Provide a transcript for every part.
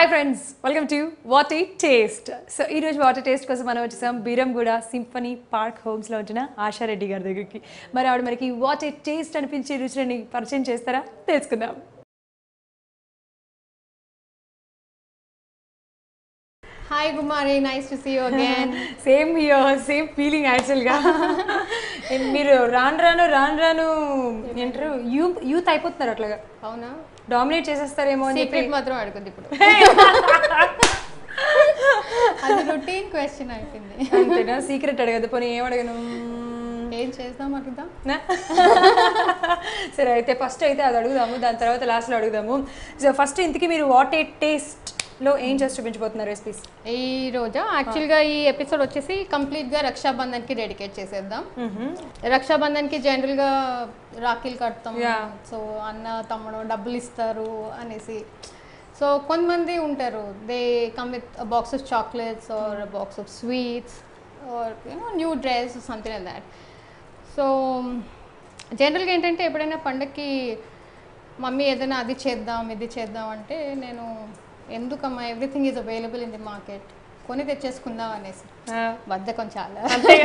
Hi friends welcome to what ఈ taste so ఈ రోజు వాటర్ టేస్ట్ కోసం మనం వచ్చేసాం బీరంగూడ సింఫనీ పార్క్ హోమ్స్లో ఉంచిన ఆశారెడ్డి గారి దగ్గరికి మరి ఆవిడ మనకి వాట్ ఏ టేస్ట్ అనిపించే రుచులని పరిచయం చేస్తారా తెలుసుకుందాం Hi Gumari, nice to see you again. Same here same feeling యాక్చువల్గా మీరు రాను రాను రాను రాను ఏంటారు యూత్ యూత్ అయిపోతున్నారు అట్లాగా అవునా డామినేట్ చేసేస్తారేమో అని చెప్పి సీక్రెట్ మాత్రం అడగద్దు ఇప్పుడు అది రొటీన్ క్వశ్చన్ అయిపోయింది అంతేనా సీక్రెట్ అడగదు పోనీ ఏం అడగను ఏం చేద్దాం అడుగుదాం నా? సరే అయితే ఫస్ట్ అయితే అది అడుగుదాము దాని తర్వాత లాస్ట్లో అడుగుదాము సో ఫస్ట్ ఇంతకీ మీరు వాట్ ఏ టేస్ట్లో ఏం చేసి చూపించబోతున్నారు రెసిపీస్ ఈ రోజు యాక్చువల్గా ఈ ఎపిసోడ్ వచ్చేసి కంప్లీట్గా రక్షాబంధన్కి డెడికేట్ చేసేద్దాం రక్షాబంధన్కి జనరల్గా రాఖీలు కడతాం Yeah. సో అన్న తమ్ముడు డబ్బులు ఇస్తారు అనేసి సో కొంతమంది ఉంటారు they come with box of chocolates or box of sweets or you know new dress something like that so జనరల్గా ఏంటంటే ఎప్పుడైనా పండగకి మమ్మీ ఏదైనా అది చేద్దాం ఇది చేద్దాం అంటే నేను ఎందుకమ్మా everything is available in the market కొని తెచ్చేసుకుందాం అనేసి బద్ధకం చాలా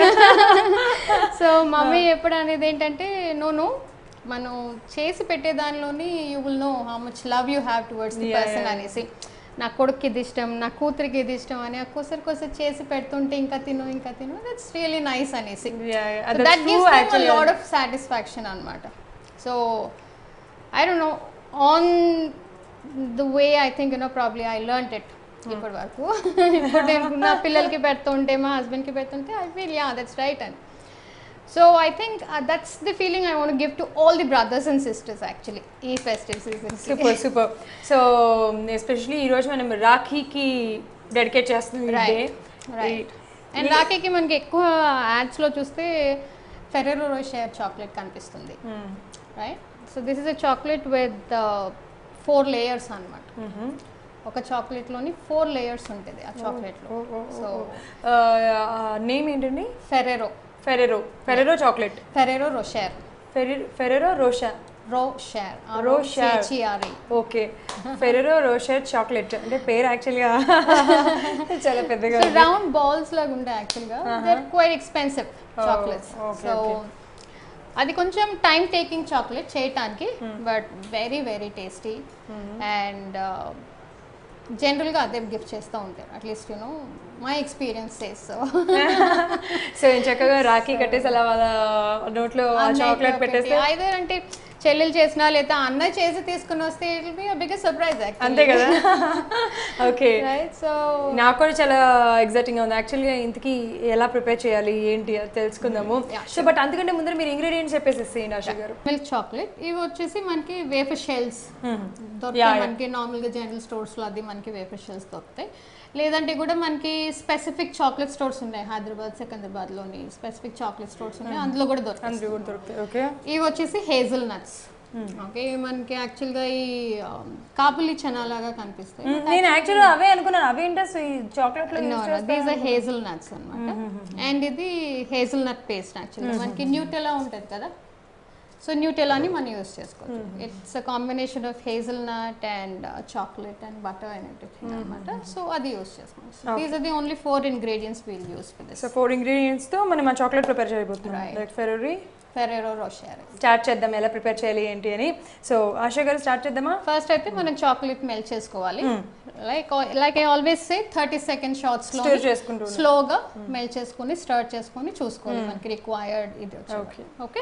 సో మమ్మీ ఎప్పుడు అనేది ఏంటంటే నోను మనం చేసి పెట్టే దానిలోని you will know how much love you have towards the Yeah, person yeah. అనేసి నా కొడుక్కి ఇది ఇష్టం నా కూతురికి ఇది ఇష్టం అని కొసరు కొసరు చేసి పెడుతుంటే ఇంకా తిను ఇంకా తిను దట్స్ రియలీ నైస్ అనేసి that gives them lot of satisfaction అనమాట so I don't know on the way I think you know probably I learn it ఇప్పటి వరకు ఇప్పుడు నేను నా పిల్లలకి పెడుతుంటే మా హస్బెండ్కి పెడుతుంటే I feel yeah that's right అని so I think that's the feeling I want give to all the brothers and sisters actually ఈ festive season super super so especially ఈ రోజు మనం రాఖీకి డెడికేట్ చేస్తుంది రైట్ రైట్ అండ్ రాఖీకి మనకి ఎక్కువ యాడ్స్లో చూస్తే ఫెరెరో రోషర్ చాక్లెట్ కనిపిస్తుంది right so this is a chocolate with four layers అనమాట ఒక చాక్లెట్లోని ఫోర్ లేయర్స్ ఉంటుంది ఆ చాక్లెట్లో సో నేమ్ ఏంటండి Ferrero Ferrero Ferrero chocolate Ferrero Rocher Ferrero Rocher Rocher Rocher. చిఆర్ఈ ఓకే ఫెరెరో రోషర్ చాక్లెట్ అంటే పేరు యాక్చువల్గా చాలా పెద్దగా సో రౌండ్ బాల్స్ లాగా ఉంటాయి యాక్చువల్గా they're quite expensive chocolates okay, so అది కొంచెం టైం టేకింగ్ చాక్లెట్ చేయటానికి but very very tasty and జనరల్గా అదే గిఫ్ట్ చేస్తూ ఉంటారు at least you know my experience so so నేను చక్కగా రాఖీ కట్టేసి అలా వాళ్ళ నోట్లో ఆ చాక్లెట్ పెట్టేస్తే ఐదర్ అంటే చెల్లెలు చేసినా లేదా అన్న చేసి తీసుకుని వస్తే ఇట్ బి బిగ్గెస్ట్ సర్ప్రైజ్ అంతే కదా ఓకే రైట్ సో నాకు కూడా చాలా ఎగ్జైటింగ్ ఉంది యాక్చువల్గా ఇంతకీ ఎలా ప్రిపేర్ చేయాలి ఏంటి అది తెలుసుకుందాము సో బట్ అందుకంటే ముందర మీరు ఇంగ్రీడియంట్స్ చెప్పేసేసేయండి ఆశా గారు మిల్క్ చాక్లెట్ ఇవి వచ్చేసి మనకి వేఫర్ షెల్స్ Yeah, దొరుకుతాయి yeah. మనకి నార్మల్గా జనరల్ స్టోర్స్లో అది మనకి వేఫర్ షెల్స్ దొరుకుతాయి లేదంటే కూడా మనకి స్పెసిఫిక్ చాక్లెట్ స్టోర్స్ ఉన్నాయి హైదరాబాద్ సికింద్రాబాద్లోని స్పెసిఫిక్ చాక్లెట్ స్టోర్స్ ఉన్నాయి అందులో కూడా దొరుకుతాయి అందరూ కూడా దొరుకుతాయి ఓకే ఇవి వచ్చేసి హేజల్ నట్స్ ఓకే మనకి యాక్చువల్గా ఈ ఆ, కాబులి చనా లాగా కనిపిస్తాయి నేను యాక్చువల్గా అవే అనుకున్నాను అవే ఏంటో ఈ chocolate these are hazel nuts అనమాట అండ్ ఇది హేజల్ నట్ పేస్ట్ యాక్చువల్గా మనకి న్యూటెలా ఉంటుంది కదా సో న్యూటెలాని మనం యూస్ చేసుకోవచ్చు it's a combination of hazel nut and chocolate and butter and everything అనమాట సో అది యూస్ చేసుకోవచ్చు these are the only four ingredients we'll use for this so four ingredients తో మనం ఆ చాక్లెట్ ప్రిపేర్ చేయబోతున్నాం Right. Like Ferrari Ferrero Rocher start చేద్దాం ఎలా prepare చేయాలి ఏంటి అని సో ఆశా గారు స్టార్ట్ చేద్దామా ఫస్ట్ అయితే మనం చాక్లెట్ మెల్ట్ చేసుకోవాలి like like I always say thirty second shorts లో స్టోర్ చేసుకుంటూ స్లోగా మెల్ట్ చేసుకొని స్టార్ట్ చేసుకొని చూసుకోవాలి మనకి రిక్వైర్డ్ ఇది Okay. ఓకే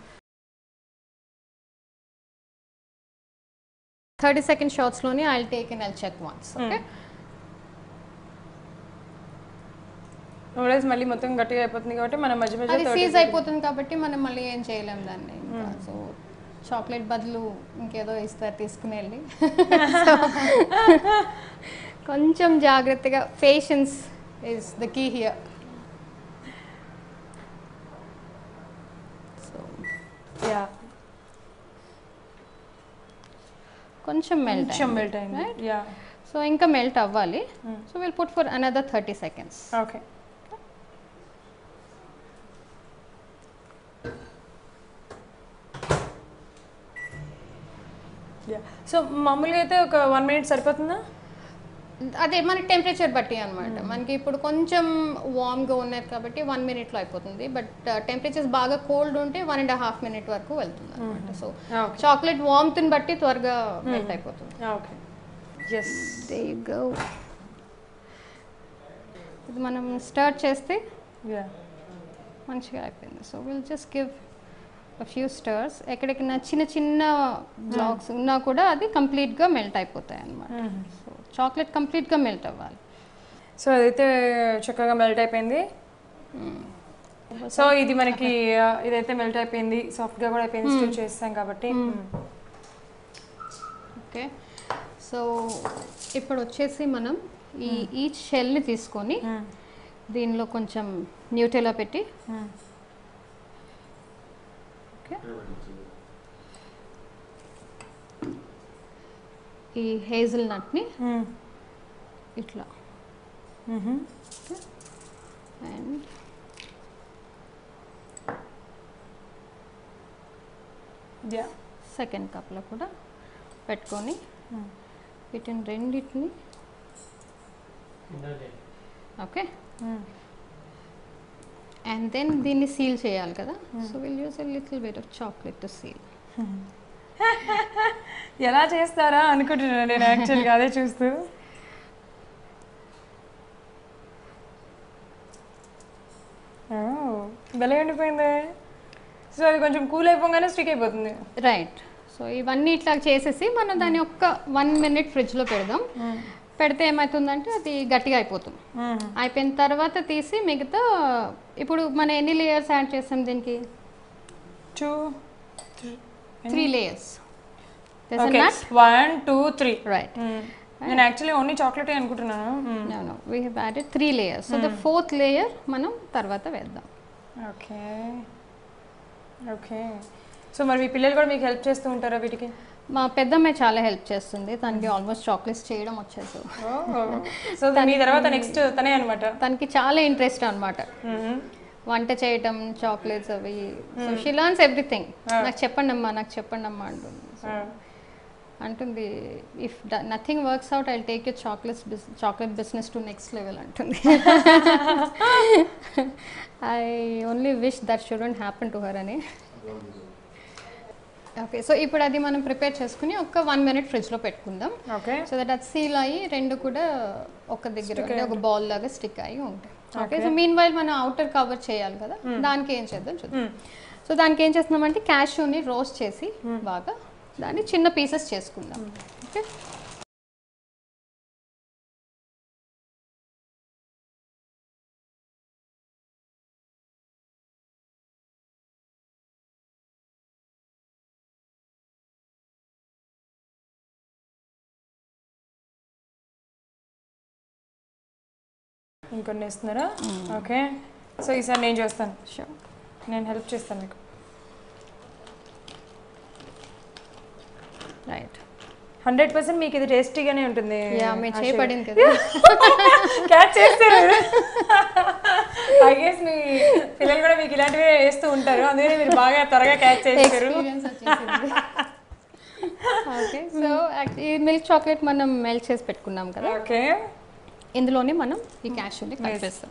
థర్టీ సెకండ్ షార్ట్స్లోని I take and I check once okay noodles మళ్ళీ మొత్తం గట్టిగా అయిపోతుంది కాబట్టి మనం మధ్య అది మధ్య సీజ్ అయిపోతుంది కాబట్టి మనం మళ్ళీ ఏం చేయలేం దాన్ని ఇంకా సో చాక్లెట్ బదులు ఇంకేదో ఇస్తారు తీసుకుని వెళ్ళి కొంచెం జాగ్రత్తగా patience is the key here so yeah కొంచెం మెల్ట్ కొంచెం మెల్ట్ అయింది యా సో ఇంకా మెల్ట్ అవ్వాలి so will put for another thirty seconds okay so మామూలుగా అయితే ఒక వన్ మినిట్ సరిపోతుందా అదే మన టెంపరేచర్ బట్టి అనమాట మనకి ఇప్పుడు కొంచెం వామ్గా ఉన్నది కాబట్టి వన్ మినిట్లో అయిపోతుంది బట్ టెంపరేచర్స్ బాగా కోల్డ్ ఉంటే వన్ అండ్ హాఫ్ మినిట్ వరకు వెళ్తుంది అనమాట సో ఓకే చాక్లెట్ వామ్త్ని బట్టి త్వరగా మెల్ట్ అయిపోతుంది ఓకే ఎస్ దే గో ఇది మనం స్టార్ట్ చేస్తే యా మంచిగా అయిపోయింది so will just give few stirs ఎక్కడెక్కడ చిన్న చిన్న బ్లాక్స్ ఉన్నా కూడా అది కంప్లీట్గా మెల్ట్ అయిపోతాయి అన్నమాట సో చాక్లెట్ కంప్లీట్గా మెల్ట్ అవ్వాలి సో అదైతే చక్కగా మెల్ట్ అయిపోయింది సో ఇది మనకి ఆ, ఇదైతే మెల్ట్ అయిపోయింది సాఫ్ట్గా కూడా అయిపోయింది స్టిల్ చేస్తాం కాబట్టి ఓకే సో ఇప్పుడు వచ్చేసి మనం ఈ ఈచ్ షెల్ని తీసుకొని దీనిలో కొంచెం న్యూటెలా పెట్టి ఓకే ఈ హేజిల్ నట్ని ఇట్లా అండ్ యా సెకండ్ కప్లో కూడా పెట్టుకొని వీటిని రెండింటిని ఓకే అండ్ దెన్ దీన్ని సీల్ చేయాలి కదా so will use a little bit of chocolate to seal ఎలా చేస్తారా అనుకుంటున్నాను నేను యాక్చువల్గా అదే చూస్తూ Oh, భలే ఉండిపోయింది సో అది కొంచెం కూల్ అయిపోగానే స్టిక్ అయిపోతుంది రైట్ సో ఇవన్నీ ఇట్లా చేసేసి మనం దాన్ని ఒక్క వన్ మినిట్ ఫ్రిడ్జ్లో పెడదాం పెడితే ఏమవుతుందంటే అది గట్టిగా అయిపోతుంది అయిపోయిన తర్వాత తీసి మిగతా ఇప్పుడు మనం ఎన్ని లేయర్స్ యాడ్ చేస్తాం దీనికి two three layers okay one two three right నేను యాక్చువల్లీ ఓన్లీ చాక్లెట్ అనుకుంటున్నాను No, no. We have added three layers. So the fourth layer మనం తర్వాత వేద్దాం ఓకే ఓకే సో మరి మీ పిల్లలు కూడా మీకు హెల్ప్ చేస్తూ ఉంటారా వీటికి మా పెద్దమ్మాయి చాలా హెల్ప్ చేస్తుంది తనకి ఆల్మోస్ట్ చాక్లెట్స్ చేయడం వచ్చేసి సో మీ తర్వాత నెక్స్ట్ తనే అనమాట తనకి చాలా ఇంట్రెస్ట్ అనమాట వంట చేయటం చాక్లెట్స్ అవి సో షీ లర్న్స్ ఎవ్రీథింగ్ నాకు చెప్పండి అమ్మా నాకు చెప్పండి అమ్మా అంటుంది So, అంటుంది if nothing works out I take you chocolates chocolate business to next level అంటుంది I only wish that shouldn't happen to her అని ఓకే సో ఇప్పుడు అది మనం ప్రిపేర్ చేసుకుని ఒక వన్ మినిట్ ఫ్రిడ్జ్లో పెట్టుకుందాం ఓకే సో దట్ అది సీల్ అయ్యి రెండు కూడా ఒక దగ్గర అంటే ఒక బాల్ లాగా స్టిక్ అయ్యి ఉంటాయి ఓకే సో మీన్ వైల్ మనం అవుటర్ కవర్ చేయాలి కదా దానికి ఏం చేద్దాం చూద్దాం సో దానికి ఏం చేస్తున్నామంటే క్యాష్యూని రోస్ట్ చేసి బాగా దాన్ని చిన్న పీసెస్ చేసుకుందాం ఓకే ఇంకొన్ని ఇస్తున్నారా ఓకే సో ఈసారి నేను చేస్తాను షూర్ నేను హెల్ప్ చేస్తాను మీకు రైట్ హండ్రెడ్ పర్సెంట్ మీకు ఇది టేస్టీగానే ఉంటుంది యా మీ చేయబడింది కదా క్యాచ్ చేస్తారు ఐ గెస్ మీ పిల్లలు కూడా మీకు ఇలాంటివి వేస్తూ ఉంటారు అందుకని మీరు బాగా త్వరగా క్యాచ్ చేస్తారు ఎక్స్పీరియన్స్ వచ్చేసింది ఓకే సో ఈ మిల్క్ చాక్లెట్ మనం మెల్ట్ చేసి పెట్టుకున్నాం కదా ఓకే ఇందులోనే మనం ఈ క్యాష్యూని కట్ చేస్తాం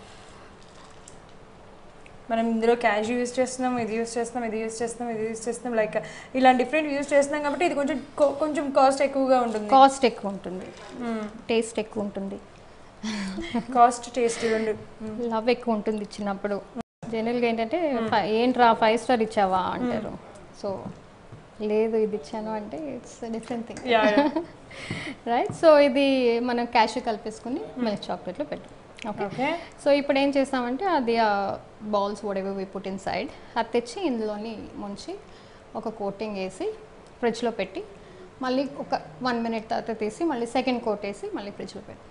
మనం ఇందులో క్యాష్ యూస్ చేస్తున్నాం ఇది యూస్ చేస్తున్నాం ఇది యూస్ చేస్తున్నాం ఇది యూస్ చేస్తున్నాం లైక్ ఇలా డిఫరెంట్ యూస్ చేస్తున్నాం కాబట్టి ఇది కొంచెం co- కొంచెం కాస్ట్ ఎక్కువగా ఉంటుంది కాస్ట్ ఎక్కువ ఉంటుంది టేస్ట్ ఎక్కువ ఉంటుంది కాస్ట్ టేస్ట్ రెండు లవ్ ఎక్కువ ఉంటుంది ఇచ్చినప్పుడు జనరల్గా ఏంటంటే ఫై- ఏంట్రా ఫైవ్ స్టార్ ఇచ్చావా అంటారు సో లేదు ఇది ఇచ్చాను అంటే it's different thing yeah right so ఇది మనం క్యాష్ కలిపేసుకుని మిల్క్ చాక్లెట్లో పెట్టాం ఓకే ఓకే సో ఇప్పుడు ఏం చేస్తామంటే అది ఆ balls whatever we put inside అది తెచ్చి ఇందులోని ముంచి ఒక కోటింగ్ వేసి ఫ్రిడ్జ్లో పెట్టి మళ్ళీ ఒక వన్ మినిట్ తర్వాత తీసి మళ్ళీ సెకండ్ కోట్ వేసి మళ్ళీ ఫ్రిడ్జ్లో పెట్టి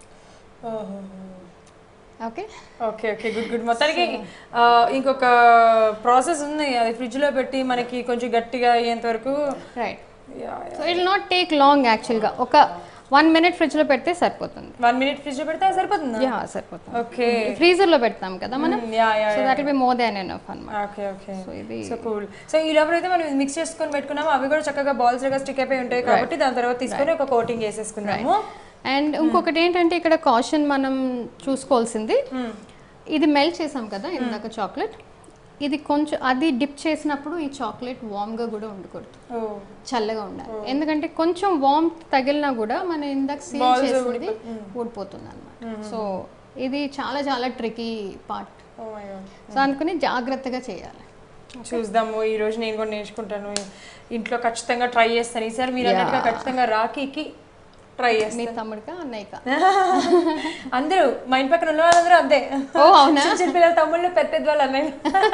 okay okay okay good good మొత్తానికి ఆ, ఇంకొక ప్రాసెస్ ఉంది అది ఫ్రిడ్జ్ లో పెట్టి మనకి కొంచెం గట్టిగా అయ్యేంత వరకు right so it not take long యాక్చువల్గా ఒక వన్ మినిట్ ఫ్రిడ్జ్లో పెడితే సరిపోతుంది వన్ మినిట్ ఫ్రిడ్జ్ లో పెడితే అది సరిపోతుందా యా సరిపోతుంది ఓకే ఫ్రీజర్లో పెడతాం కదా మనం yeah yeah so that will be more than enough అనమాట ఓకే ఓకే సో ఇది సో కూల్ సో ఈ లోపల అయితే మనం మిక్స్ చేసుకొని పెట్టుకున్నాము అవి కూడా చక్కగా బాల్స్ లాగా స్టిక్ అయిపోయి ఉంటాయి కాబట్టి దాని తర్వాత తీసుకొని ఒక కోటింగ్ వేసేసుకున్నాము అండ్ ఇంకొకటి ఏంటంటే ఇక్కడ కాషన్ మనం చూసుకోవాల్సింది ఇది మెల్ట్ చేసాం కదా ఇందాక చాక్లెట్ ఇది కొంచెం అది డిప్ చేసినప్పుడు ఈ చాక్లెట్ వామ్గా కూడా ఉండకూడదు ఓ చల్లగా ఉండాలి ఎందుకంటే కొంచెం వామ్ తగిలినా కూడా మనం ఇందాక సీల్ Balls చేసింది ఊడిపోతుంది అనమాట సో ఇది చాలా చాలా tricky part oh my god so అనుకుని జాగ్రత్తగా చేయాలి చూద్దాము ఈ రోజు నేను కూడా నేర్చుకుంటాను ఇంట్లో ఖచ్చితంగా ట్రై చేస్తాను ఈసారి మీరు అన్నట్టుగా ఖచ్చితంగా రాఖీకి ట్రై చేస్తాను మీ తమ్ముడికా అన్నయ్యకా అందరూ మా ఇంటి పక్కన ఉన్న వాళ్ళందరూ అంతే ఓ అవునా చిన్న చిన్న పిల్లల తమ్ముళ్ళు పెద్ద పెద్ద వాళ్ళు అన్నయ్య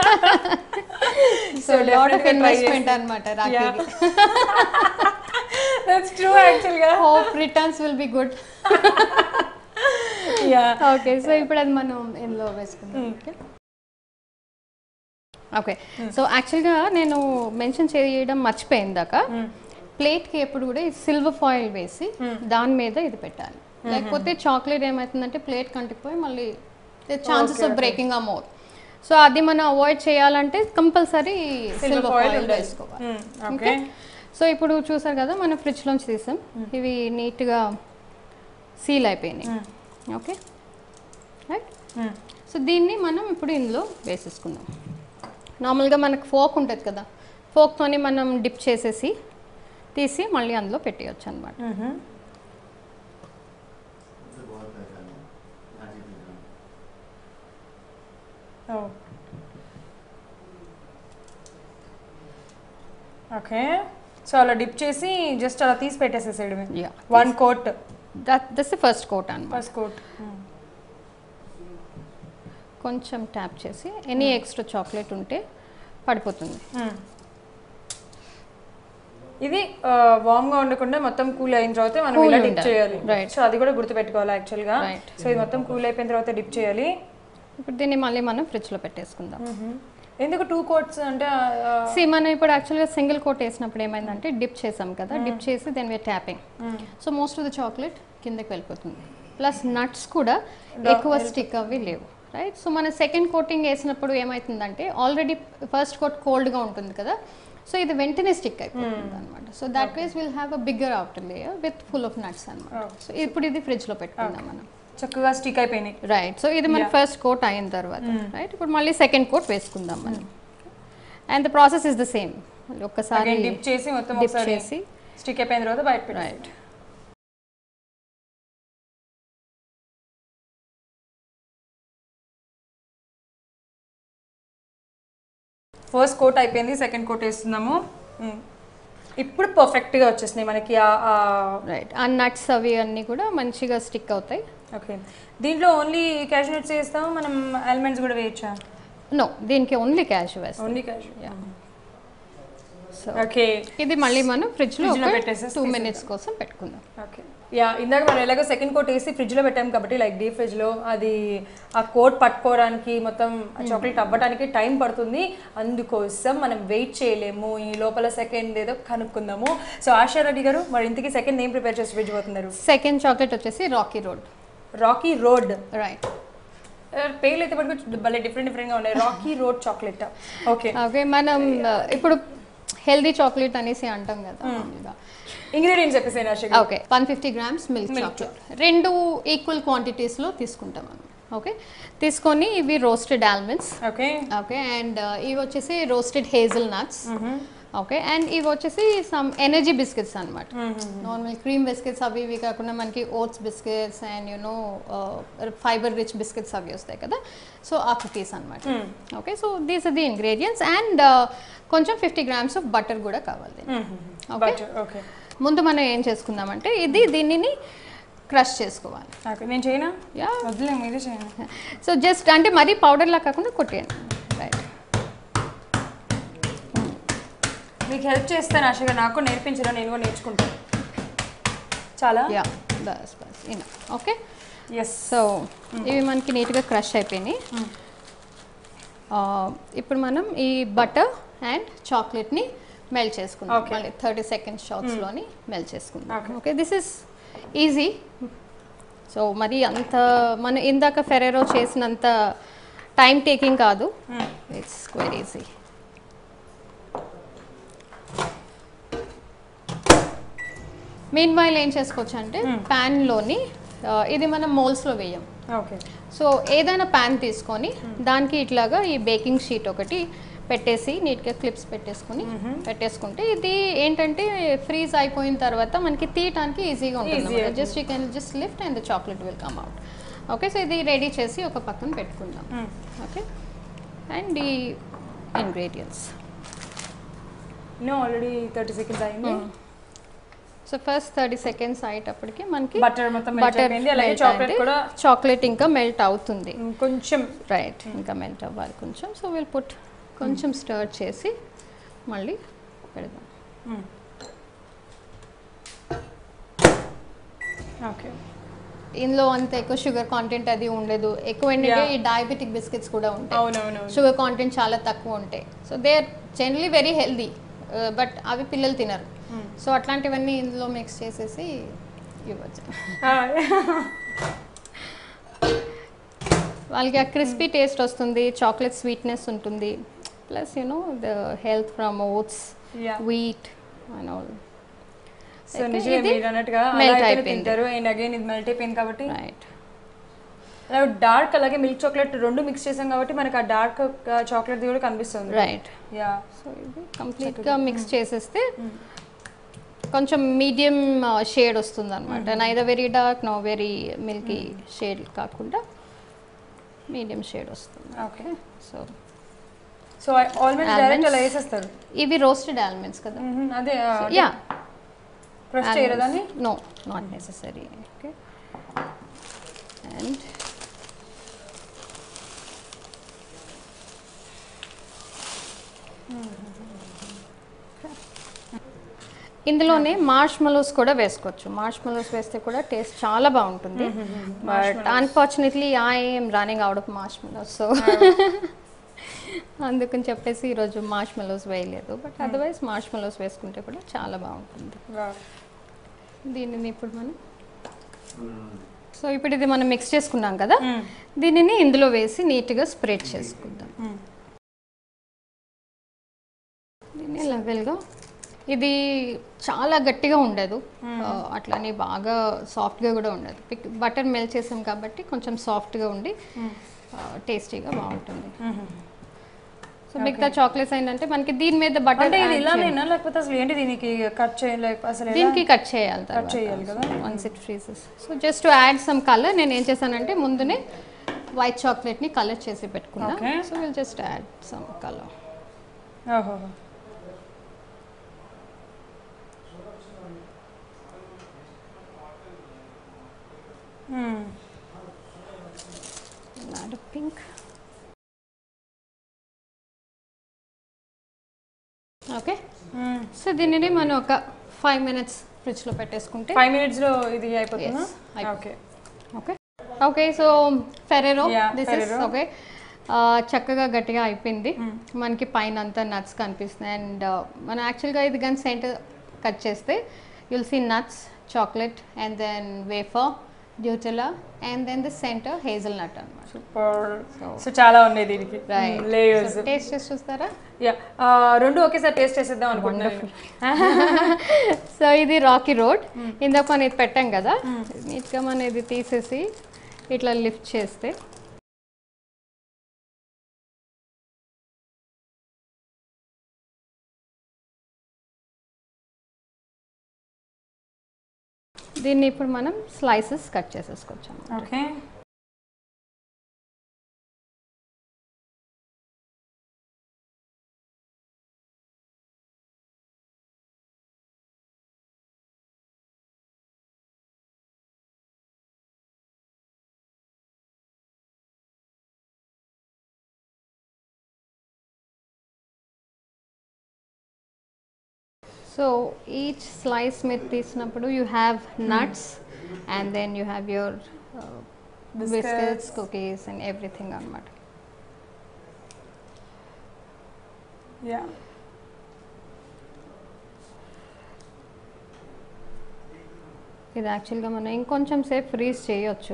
సో లాట్ ఆఫ్ ఇన్వెస్ట్మెంట్ అనమాట రాఖీకి దట్స్ ట్రూ యాక్చువల్గా hope returns will be good yeah okay so ఇప్పుడు అది మనం ఇందులో వేసుకుందాం ఓకే ఓకే సో యాక్చువల్గా నేను మెన్షన్ చేయడం మర్చిపోయింది దాకా ప్లేట్కి ఎప్పుడు కూడా ఈ సిల్వర్ ఫాయిల్ వేసి దాని మీద ఇది పెట్టాలి లేకపోతే చాక్లెట్ ఏమవుతుందంటే ప్లేట్ కంటిపోయి మళ్ళీ chances of breaking are more so అది మనం అవాయిడ్ చేయాలంటే కంపల్సరీ సిల్వర్ ఫాయిల్ వేసుకోవాలి ఓకే సో ఇప్పుడు చూసారు కదా మనం ఫ్రిడ్జ్లోంచి తీసాం ఇవి నీట్గా సీల్ అయిపోయినాయి ఓకే రైట్ సో దీన్ని మనం ఇప్పుడు ఇందులో వేసేసుకుందాం నార్మల్గా మనకు ఫోక్ ఉంటుంది కదా ఫోక్తోని మనం డిప్ చేసేసి తీసి మళ్ళీ అందులో పెట్టేయచ్చు అనమాట ఓకే సో అలా డిప్ చేసి జస్ట్ అలా తీసి పెట్టేసేసేయడమే Yeah. One coat that this first coat అనమాట ఫస్ట్ కోట్ కొంచెం ట్యాప్ చేసి ఎనీ ఎక్స్ట్రా చాక్లెట్ ఉంటే పడిపోతుంది ఇది వామ్ గా ఉండకుండా మొత్తం కూల్ అయిన తర్వాత మనం Cool ఇలా డిప్ ఉండాలి. చేయాలి Right. సో అది కూడా గుర్తుపెట్టుకోవాలి యాక్చువల్ గా Right. సో ఇది మొత్తం కూల్ అయిపోయిన తర్వాత డిప్ చేయాలి ఇప్పుడు దీన్ని మళ్ళీ మనం ఫ్రిడ్జ్లో పెట్టేసుకుందాం ఎందుకు టూ కోట్స్ అంటే ఆ, సి మనం ఇప్పుడు యాక్చువల్గా సింగిల్ కోట్ వేసినప్పుడు ఏమైందంటే డిప్ చేసాం కదా డిప్ చేసి then we're tapping so most of the chocolate కిందకి వెళ్ళిపోతుంది ప్లస్ నట్స్ కూడా ఎక్కువ స్టిక్ అవి లేవు రైట్ సో మన సెకండ్ కోటింగ్ వేసినప్పుడు ఏమవుతుందంటే ఆల్రెడీ ఫస్ట్ కోట్ కోల్డ్గా ఉంటుంది కదా సో ఇది వెంటనే స్టిక్ అయిపోతుంది అనమాట so that ways will have a bigger outer layer with full of nuts అనమాట సో ఇప్పుడు ఇది ఫ్రిడ్జ్లో పెట్టుకుందాం మనం చక్కగా స్టిక్ అయిపోయినాయి రైట్ సో ఇది మన ఫస్ట్ కోట్ అయిన తర్వాత రైట్ ఇప్పుడు మళ్ళీ సెకండ్ కోట్ వేసుకుందాం మనం and the process is the same ఒక్కసారి డిప్ చేసి మొత్తం dip ఒకసారి చేసి స్టిక్ అయిపోయిన తర్వాత బయట పెట్టాలి రైట్ ఫస్ట్ కోట్ అయిపోయింది సెకండ్ కోట్ వేస్తున్నాము Mm. ఇప్పుడు పర్ఫెక్ట్ గా వచ్చేసినాయి మనకి ఆ రైట్ ఆ నట్స్ అవి అన్నీ కూడా మంచిగా స్టిక్ అవుతాయి ఓకే దీంట్లో ఓన్లీ క్యాషూ నట్స్ వేస్తాము మనం ఆల్మండ్స్ కూడా వేయచ్చా నో దీనికి ఓన్లీ క్యాష్ వేస్తాం ఓన్లీ క్యాషూ సో ఓకే ఇది మళ్ళీ మనం ఫ్రిడ్జ్లో Fridge లో ఒక పెట్టేసేసి టూ మినిట్స్ కోసం పెట్టుకుందాం ఓకే యా ఇందాక మనం ఎలాగో సెకండ్ కోట్ వేసి ఫ్రిడ్జ్లో పెట్టాం కాబట్టి లైక్ డీప్ ఫ్రిడ్జ్లో అది ఆ కోట్ పట్టుకోవడానికి మొత్తం చాక్లెట్ అవ్వడానికి టైం పడుతుంది అందుకోసం మనం వెయిట్ చేయలేము ఈ లోపల సెకండ్ ఏదో కనుక్కుందాము సో ఆశా రెడ్డి గారు మరి ఇంతకీ సెకండ్ ఏం ప్రిపేర్ చేసి ఫ్రిడ్జ్ పోతున్నారు సెకండ్ చాక్లెట్ వచ్చేసి rocky road rocky road right పేర్లు అయితే పట్టుకు భలే డిఫరెంట్ డిఫరెంట్గా ఉన్నాయి rocky road chocolate okay okay మనం uh, ఇప్పుడు హెల్దీ చాక్లెట్ అనేసి అంటాం కదా మామూలుగా ఇంగ్రీడియంట్స్ చెప్పేసి ఆశ గారు. Okay one fifty grams milk chocolate రెండు ఈక్వల్ క్వాంటిటీస్లో తీసుకుంటాం మనం ఓకే తీసుకొని ఇవి roasted almonds okay okay and ఇవి వచ్చేసి roasted hazel nuts okay and ఇవి వచ్చేసి సమ్ ఎనర్జీ బిస్కెట్స్ అనమాట నార్మల్ క్రీమ్ బిస్కెట్స్ అవి ఇవి కాకుండా మనకి oats biscuits and you know fibre rich biscuits అవి వస్తాయి కదా సో ఆ కుకీస్ అనమాట okay so these are the ingredients and కొంచెం ఫిఫ్టీ గ్రామ్స్ ఆఫ్ బటర్ కూడా కావాలి ఓకే బటర్ ఓకే ముందు మనం ఏం చేసుకుందామంటే ఇది దీనిని క్రష్ చేసుకోవాలి ఓకే నేను చేయనా యా వదిలే మీరే చేయను సో జస్ట్ అంటే మరీ పౌడర్లా కాకుండా కొట్టేయండి రైట్ మీకు హెల్ప్ చేస్తాను ఆశ గారు నాకు నేర్పించడం నేను కూడా నేర్చుకుంటాను చాలా యా బస్ బస్ ఇన్ ఓకే ఎస్ సో ఇవి మనకి నీట్గా క్రష్ అయిపోయినాయి ఆ, ఇప్పుడు మనం ఈ బటర్ అండ్ చాక్లెట్ని మెల్ట్ చేసుకుందాం Okay. మళ్ళీ థర్టీ సెకండ్స్ షార్ట్స్లోని మెల్ట్ చేసుకుందాం Okay. Okay this is easy so మరి అంత మనం ఇందాక ఫెరెరో చేసినంత టైం టేకింగ్ కాదు it's very easy meanwhile ఏం చేసుకోవచ్చు అంటే ప్యాన్లోని ఇది మనం మోల్స్లో వేయం ఓకే సో ఏదైనా ప్యాన్ తీసుకొని దానికి ఇట్లాగా ఈ బేకింగ్ షీట్ ఒకటి పెట్టేసి నీట్గా క్లిప్స్ పెట్టేసుకొని పెట్టేసుకుంటే ఇది ఏంటంటే ఫ్రీజ్ అయిపోయిన తర్వాత మనకి తీయటానికి ఈజీగా ఉంటుంది just you can just lift and the chocolate will come out okay so ఇది రెడీ చేసి ఒక పక్కన పెట్టుకుందాం ఓకే అండ్ ఈ ingredients no already thirty seconds అయింది సో ఫస్ట్ థర్టీ సెకండ్స్ అయ్యేటప్పటికి మనకి బటర్ మొత్తం melt అయిపోయింది అలాగే చాక్లెట్ కూడా చాక్లెట్ ఇంకా మెల్ట్ అవుతుంది కొంచెం రైట్ ఇంకా మెల్ట్ అవ్వాలి కొంచెం సో విల్ పుట్ కొంచెం స్టర్ చేసి మళ్ళీ పెడదాం ఓకే ఇందులో అంత ఎక్కువ షుగర్ కాంటెంట్ అది ఉండదు ఎక్కువ ఏంటంటే ఈ డయాబెటిక్ బిస్కెట్స్ కూడా ఉంటాయి అవునవును షుగర్ కాంటెంట్ చాలా తక్కువ ఉంటాయి so they are generally very healthy but అవి పిల్లలు తినరు సో అట్లాంటివన్నీ ఇందులో మిక్స్ చేసేసి ఇవ్వచ్చు వాళ్ళకి ఆ క్రిస్పీ టేస్ట్ వస్తుంది చాక్లెట్ స్వీట్నెస్ ఉంటుంది plus you know the health from oats yeah wheat and all so నిజమే ఇది మీరు అన్నట్టుగా melt అలా అయితేనే అయిపోయింది. తింటారు అండ్ అగైన్ ఇది మెల్ట్ అయిపోయింది కాబట్టి రైట్ అలా డార్క్ అలాగే మిల్క్ చాక్లెట్ రెండు మిక్స్ చేసాం కాబట్టి మనకి ఆ డార్క్ చాక్లెట్ కూడా కనిపిస్తుంది రైట్ యా సో ఇది కంప్లీట్గా మిక్స్ చేసేస్తే కొంచెం మీడియం షేడ్ వస్తుంది అనమాట neither very dark no very milky shade కాకుండా మీడియం షేడ్ వస్తుంది okay so so almonds direct అలా వేసేస్తారు ఇవి రోస్టెడ్ ఆల్మండ్స్ కదా మ్మ్, అదే యా క్రష్ చేయరు దాన్ని no not necessary okay and ఇందులోనే మార్ష్ మలోస్ కూడా వేసుకోవచ్చు మార్ష్ మలోస్ వేస్తే కూడా టేస్ట్ చాలా బాగుంటుంది but unfortunately I'm running out of marshmallows so అందుకని చెప్పేసి ఈరోజు మార్ష్ మలోస్ వేయలేదు బట్ అదర్వైజ్ మార్ష్ మలోస్ వేసుకుంటే కూడా చాలా బాగుంటుంది Wow. దీనిని ఇప్పుడు మనం సో ఇప్పుడు ఇది మనం మిక్స్ చేసుకున్నాం కదా మ్మ్. దీనిని ఇందులో వేసి నీట్గా స్ప్రెడ్ చేసుకుందాం మ్మ్. దీన్ని లెవెల్గా ఇది చాలా గట్టిగా ఉండదు ఆ, అట్లని బాగా సాఫ్ట్గా కూడా ఉండదు బటర్ మెల్ట్ చేసాం కాబట్టి కొంచెం సాఫ్ట్గా ఉండి టేస్టీగా బాగుంటుంది సో మిగతా చాక్లెట్స్ ఏంటంటే మనకి దీని మీద బటర్ అంటే ఇది ఇలానేనా లేకపోతే అసలు ఏంటి దీనికి కట్ చేయలేక అసలు ఎలా? దీనికి కట్ చేయాలి తర్వాత చేయాలి కదా? Once it freezes so just to add some colour నేను ఏం చేశానంటే ముందునే వైట్ చాక్లెట్ని కలర్ చేసి పెట్టుకున్నా Okay. So will just add some colour ఓహో hmm. Add pink okay hmm. So దీనిని మనం ఒక ఫైవ్ మినిట్స్ ఫ్రిడ్జ్లో పెట్టేసుకుంటే ఫైవ్ మినిట్స్ లో ఇది అయిపోతుందా Yes, అయిపోతుంది. Okay okay okay so Ferrero Yeah, this is Ferrero. Okay చక్కగా గట్టిగా అయిపోయింది మనకి పైన అంతా నట్స్ కనిపిస్తున్నాయి అండ్ మనం యాక్చువల్గా ఇది కానీ సెంటర్ కట్ చేస్తే you'll see nuts chocolate and then wafer డ్యూటలా and then the centre hazelnut అనమాట సూపర్ సో చాలా ఉన్నాయి దీనికి రైట్ లేయర్స్ టేస్ట్ చేసి చూస్తారా యా రెండు ఒకేసారి టేస్ట్ చేసేద్దాం అనుకుంటున్నాను సో ఇది రాకీ రోడ్ ఇందాక మనం ఇది పెట్టాం కదా నీట్గా మనం ఇది తీసేసి ఇట్లా లిఫ్ట్ చేస్తే దీన్ని ఇప్పుడు మనం స్లైసెస్ కట్ చేసేసుకోవచ్చు ఓకే సో ఈచ్ స్లైస్ మీరు తీసినప్పుడు you have nuts and then you have your biscuits cookies and everything అనమాట యా ఇది యాక్చువల్గా మనం ఇంకొంచెం సేపు ఫ్రీజ్ చేయొచ్చు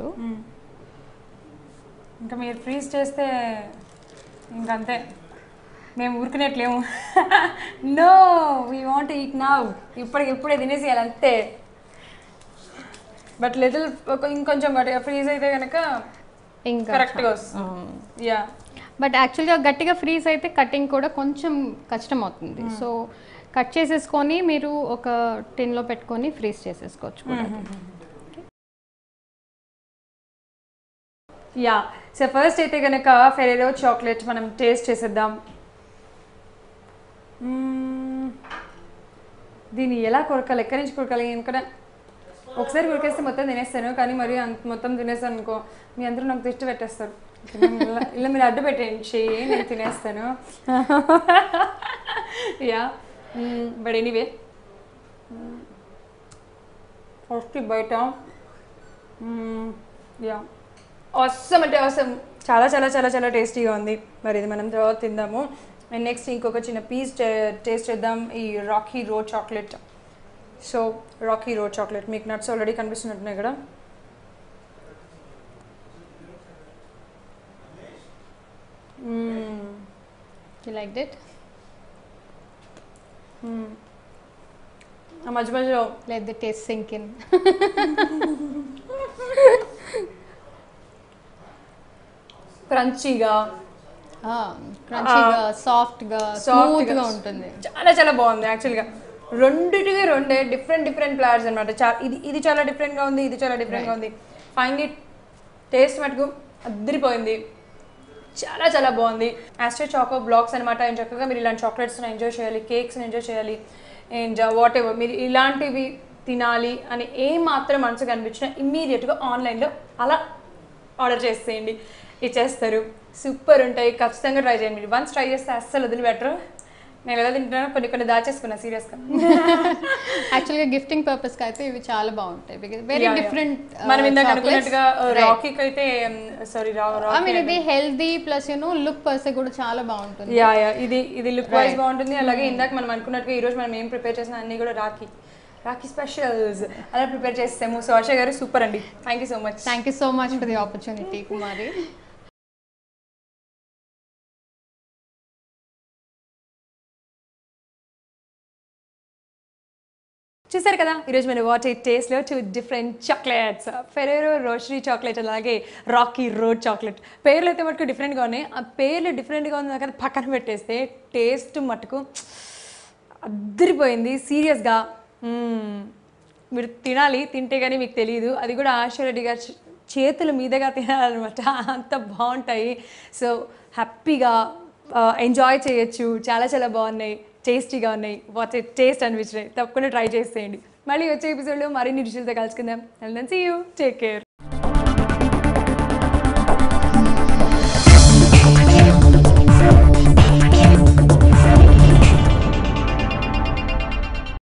ఇంకా మీరు ఫ్రీజ్ చేస్తే ఇంకంతే మేము ఊరుకునేట్లేము no we want eat now ఇప్పటికి ఇప్పుడే తినేసేయాలి అంతే బట్ లిటిల్ ఇంకొంచెం గట్టిగా ఫ్రీజ్ అయితే కనుక ఇంకా కరెక్ట్గా వస్తుంది యా బట్ యాక్చువల్గా గట్టిగా ఫ్రీజ్ అయితే కటింగ్ కూడా కొంచెం కష్టం అవుతుంది సో కట్ చేసేసుకొని మీరు ఒక టిన్లో పెట్టుకొని ఫ్రీజ్ చేసేసుకోవచ్చు కూడా యా సో ఫస్ట్ అయితే కనుక ఫెరేరో చాక్లెట్ మనం టేస్ట్ చేసేద్దాం మ్మ్. దీన్ని ఎలా కొరకాలి ఎక్కడి నుంచి కొరకాలి ఎందుకంటే ఒకసారి కొరికేస్తే మొత్తం తినేస్తాను కానీ మరి అంత మొత్తం తినేస్తాను అనుకో మీ అందరూ నాకు తిష్టి పెట్టేస్తారు ఇలా ఇలా మీరు అడ్డు పెట్టేయండి చెయ్యి నేను తినేస్తాను యా బట్ ఎనీవే ఫస్ట్ బయట యా అవసరం అంటే అవసరం చాలా చాలా చాలా చాలా టేస్టీగా ఉంది మరి ఇది మనం తర్వాత తిందాము అండ్ నెక్స్ట్ ఇంకొక చిన్న పీస్ టేస్ట్ చేద్దాం ఈ rocky road chocolate so rocky road chocolate మీకు నట్స్ ఆల్రెడీ కనిపిస్తున్నట్టున్నాయి కదా hmm. You like that hmm. ఆ మధ్య మధ్యలో let the taste sink in క్రంచీగా క్రంచీగా సాఫ్ట్గా స్మూత్గా ఉంటుంది చాలా చాలా బాగుంది యాక్చువల్గా రెండిటికి రెండే డిఫరెంట్ డిఫరెంట్ ఫ్లేవర్స్ అనమాట చాలా ఇది ఇది చాలా డిఫరెంట్గా ఉంది ఇది చాలా డిఫరెంట్గా ఉంది ఫైనలీ టేస్ట్ మటుకు అద్దరిపోయింది చాలా చాలా బాగుంది యాస్ట్రో చాకో బ్లాక్స్ అనమాట అండ్ చక్కగా మీరు ఇలాంటి చాక్లెట్స్ని ఎంజాయ్ చేయాలి కేక్స్ని ఎంజాయ్ చేయాలి అండ్ వాట్ ఎవర్ మీరు ఇలాంటివి తినాలి అని ఏ మాత్రం మనసుకు అనిపించినా ఇమ్మీడియట్గా ఆన్లైన్లో అలా ఆర్డర్ చేసేయండి ఇచ్చేస్తారు సూపర్ ఉంటాయి ఖచ్చితంగా ట్రై చేయండి మీరు వన్స్ ట్రై చేస్తే అస్సలు వదిలిపెట్టరు నేను ఎలా తింటున్నానో కొన్ని కొన్ని దాచేసుకున్నా సీరియస్గా యాక్చువల్గా గిఫ్టింగ్ పర్పస్కి అయితే ఇవి చాలా బాగుంటాయి బికాస్ వెరీ డిఫరెంట్ మనం ఇందాక అనుకున్నట్టుగా రాకీకి అయితే సారీ ఐ మీన్ ఇది healthy plus you know look per se కూడా చాలా బాగుంటుంది యా యా ఇది ఇది లుక్ వైజ్ బాగుంటుంది అలాగే ఇందాక మనం అనుకున్నట్టుగా ఈ రోజు మనం ఏం ప్రిపేర్ చేసిన అన్ని కూడా రాఖీ రాఖీ స్పెషల్స్ అలా ప్రిపేర్ చేస్తాము సో హర్ష గారు సూపర్ అండి thank you so much thank you so much for the opportunity Kumari చూసారు కదా ఈరోజు మన వాట్ ఎయిట్ టేస్ట్లో two different chocolates Ferrero Rocher chocolate అలాగే రాకీ రోడ్ చాక్లెట్ పేర్లు అయితే మటుకు డిఫరెంట్గా ఉన్నాయి ఆ పేర్లు డిఫరెంట్గా ఉంది కానీ పక్కన పెట్టేస్తే టేస్ట్ మటుకు అద్దరిపోయింది సీరియస్గా మీరు తినాలి తింటే కానీ మీకు తెలియదు అది కూడా ఆశారెడ్డి గారి చే- చేతుల మీదుగా తినాలన్నమాట అంత బాగుంటాయి సో హ్యాపీగా ఎంజాయ్ చేయొచ్చు చాలా చాలా బాగున్నాయి టేస్టీగా ఉన్నాయి వాట్ టేస్ట్ అనిపించినాయి తప్పకుండా ట్రై చేసేయండి మళ్ళీ వచ్చే ఎపిసోడ్లో మరిన్ని డిషెస్తో కలుసుకుందాం and see you take care